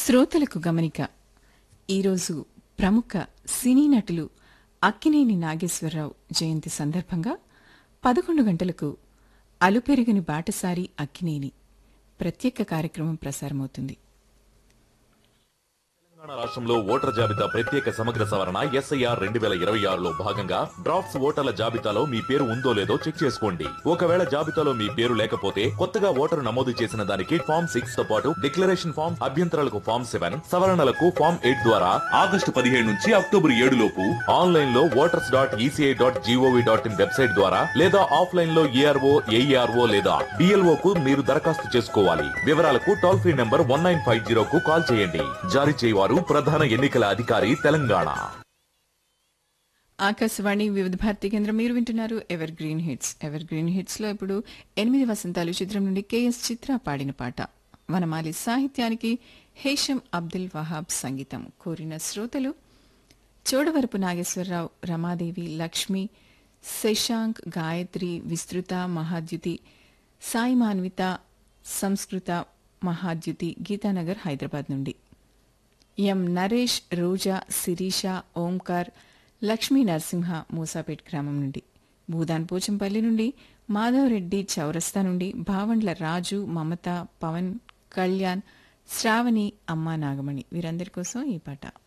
శ్రోతలకు గమనిక ఈరోజు ప్రముఖ సినీ నటులు అక్కినేని నాగేశ్వరరావు జయంతి సందర్భంగా పదకొండు గంటలకు అలుపెరుగని బాటసారి అక్కినేని ప్రత్యేక కార్యక్రమం ప్రసారమవుతుంది తెలంగాణ రాష్ట్రంలో ఓటర్ జాబితా ప్రత్యేక సమగ్ర సవరణ ఎస్ఐఆర్ రెండు వేల ఇరవై ఆరులో భాగంగా డ్రాఫ్ట్స్ ఓటర్ల జాబితాలో మీ పేరు ఉందో లేదో చెక్ చేసుకోండి ఒకవేళ జాబితాలో మీ పేరు లేకపోతే కొత్తగా ఓటరు నమోదు చేసిన దానికి ఫామ్ సిక్స్ తో పాటు డిక్లరేషన్ ఫామ్ అభ్యంతరాలకు ఫామ్ సెవెన్ సవరణలకు ఫామ్ ఎయిట్ ద్వారా ఆగస్టు పదిహేడు నుంచి అక్టోబర్ ఏడు లోపు ఆన్లైన్ లో voters dot ECI dot G O V dot in website ద్వారా లేదా ఆఫ్లైన్ లో ఏఆర్ఓ ఏఈఆర్ఓ లేదా బిఎల్ఓ కు మీరు దరఖాస్తు చేసుకోవాలి వివరాలకు toll free number one nine five zero కు కాల్ చేయండి జారీ చేయవారు ప్రధాన ఎన్నికల అధికారి తెలంగాణ ఆకాశవాణి వివిధ భారతి కేంద్రం మీరు వింటున్నారు evergreen hits evergreen hits లో ఇప్పుడు ఎనిమిది వసంతాలు చిత్రం నుండి కెఎస్ చిత్ర పాడిన పాట వనమాలి సాహిత్యానికి హేషం అబ్దుల్ వహాబ్ సంగీతం కోరిన శ్రోతలు చోడవరపు నాగేశ్వరరావు రమాదేవి లక్ష్మి శశాంక్ గాయత్రి విస్తృత మహాద్యుతి సాయి మాన్విత సంస్కృత మహాద్యుతి గీతానగర్ హైదరాబాద్ నుండి ఎం నరేష్ రోజా శిరీష ఓంకార్ లక్ష్మీ నరసింహ మూసాపేట్ గ్రామం నుండి భూదాన్ పోచంపల్లి నుండి మాధవరెడ్డి చౌరస్తా నుండి భావండ్ల రాజు మమత పవన్ కళ్యాణ్ శ్రావణి అమ్మా నాగమణి వీరందరి కోసం ఈ పాట